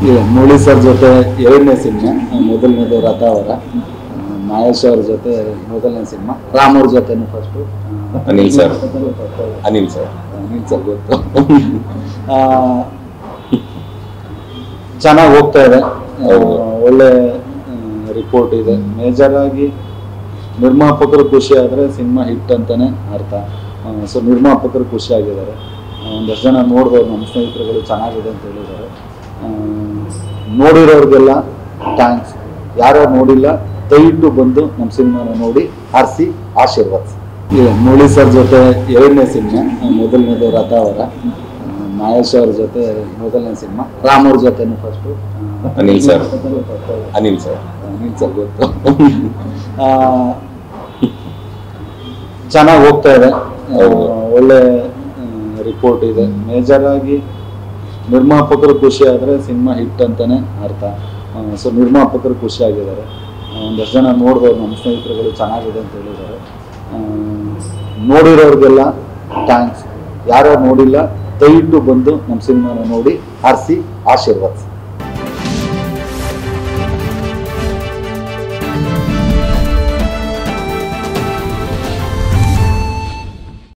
ಇಲ್ಲ ಮುರಳಿ ಸರ್ ಜೊತೆ ಎರಡನೇ ಸಿನಿಮಾ ಮೊದಲನೇದು ರಥಾವರ ಮಹೇಶ್ ಅವ್ರ ಜೊತೆ ಮೊದಲನೇ ಸಿನಿಮಾ ರಾಮ್ ಅವ್ರ ಜೊತೆನೂ first Anil sir. Anil sir Anil sir ಗೊತ್ತು ಚೆನ್ನಾಗಿ ಹೋಗ್ತಾ ಇದೆ ಆ, ಹೌದು. ಒಳ್ಳೆ ರಿಪೋರ್ಟ್ ಇದೆ ಮೇಜರ್ ಆಗಿ ನಿರ್ಮಾಪಕರು ಖುಷಿ ಆದರೆ ಸಿನಿಮಾ ಹಿಟ್ ಅಂತಾನೆ ಅರ್ಥ ಸೊ ನಿರ್ಮಾಪಕರು ಖುಷಿ ಆಗಿದ್ದಾರೆ ಆ, ಒಂದಷ್ಟು ಜನ ನೋಡಿದವ್ರು ನಮ್ಮ ಸ್ನೇಹಿತರುಗಳು ಚೆನ್ನಾಗಿದೆ ಅಂತ ಹೇಳಿದ್ದಾರೆ ಆ, ನೋಡಿರೋರಿಗೆಲ್ಲ ಥ್ಯಾಂಕ್ಸ್ ಯಾರ್ಯಾರು ನೋಡಿಲ್ಲ ದಯವಿಟ್ಟು ಬಂದು ನಮ್ಮ ಸಿನಿಮಾನ ನೋಡಿ ಆರಿಸಿ ಆಶೀರ್ವಾದಿಸಿ ಇಲ್ಲ ಮುರಳಿ ಸರ್ ಜೊತೆ ಎರಡನೇ ಸಿನಿಮಾ ಮೊದಲನೇದು ರಥಾವರ ಆ, ಮಹೇಶ್ ಅವ್ರ ಜೊತೆ ಮೊದಲನೇ ಸಿನಿಮಾ ರಾಮ್ ಅವ್ರ ಜೊತೆನೂ first Anil sir. Anil sir Anil sir ಗೊತ್ತು ಚೆನ್ನಾಗಿ ಹೋಗ್ತಾ ಇದೆ ಆ, ಹೌದು. ಒಳ್ಳೆ ರಿಪೋರ್ಟ್ ಇದೆ ಮೇಜರ್ ಆಗಿ ನಿರ್ಮಾಪಕರು ಖುಷಿ ಆದರೆ ಸಿನಿಮಾ ಹಿಟ್ ಅಂತಾನೆ ಅರ್ಥ ಸೊ ನಿರ್ಮಾಪಕರು ಖುಷಿ ಆಗಿದ್ದಾರೆ ಆ, ಒಂದಷ್ಟು ಜನ ನೋಡಿದವ್ರು ನಮ್ಮ ಸ್ನೇಹಿತರುಗಳು ಚೆನ್ನಾಗಿದೆ ಅಂತ ಹೇಳಿದ್ದಾರೆ ಆ, ನೋಡಿರೋರಿಗೆಲ್ಲ ಥ್ಯಾಂಕ್ಸ್ ಯಾರ್ಯಾರು ನೋಡಿಲ್ಲ ದಯವಿಟ್ಟು ಬಂದು ನಮ್ಮ ಸಿನಿಮಾನ ನೋಡಿ ಆರಿಸಿ ಆಶೀರ್ವಾದಿಸಿ